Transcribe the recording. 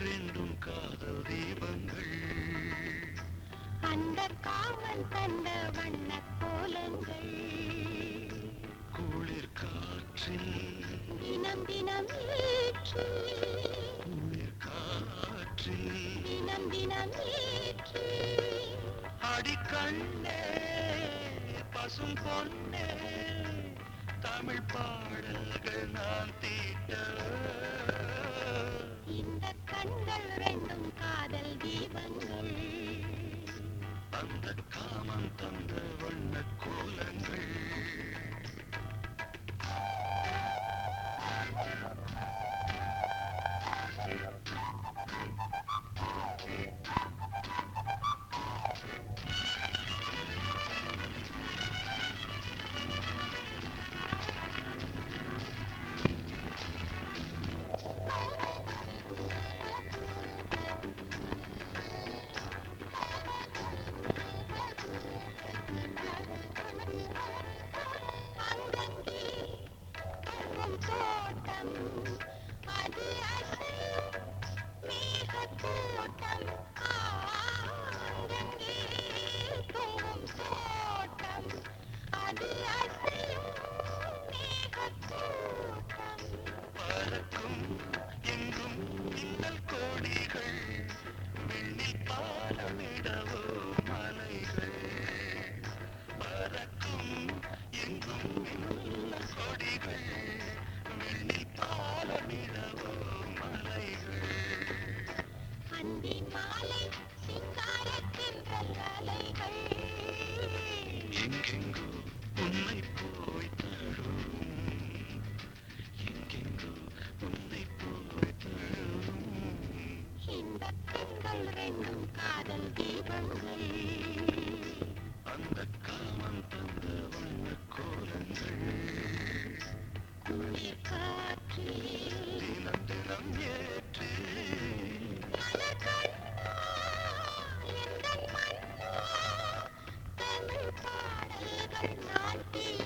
ரெண்டும் காதல் தீபங்கள் அந்த காவல் தந்த வண்ண கோலங்கள் குளிர் காற்றில் தினம் தினம் ஏற்றி குளிர் காற்றில் தினம் தினம் ஏற்றி அடிக்கண்ணே பசும் பொன்னே தமிழ் பாடல்கள் நான் தீட்ட இந்த கண்கள் ரெண்டும் காதல் தீபங்கள் அந்த காமம் தந்த வண்ண கோலங்கள் அங்கங்கே தங்கும் தோட்டம் அது அசையும் மேகக்கூட்டம் அங்கங்கே தங்கும் தோட்டம் அது அசையும் மேகக்கூட்டம் பறக்கும் எங்கும் மின்னல் கோடிகள் விண்ணில் பாலமிடவோ மலைகள் பறக்கும் எங்கும் மின்னல் கோடிகள் விண்ணில் பாலமிடவோ மலைகள் அந்தி மாலை சிங்காரத்தின்றல் அலைகள் எங்கெங்கோ உன்னை போய் தழும் எங்கெங்கோ உன்னை போய் தழும் இந்த பெண்கள் ரெண்டும் காதல் தீபங்கள் அந்த காமம் தந்த வண்ண கோலங்கள் குளிர் காற்றில் தினம் தினம் ஏற்று மலர்கண்ணா, எந்தன் மன்னா, தமிழ் பாடல்கள் நான் தீ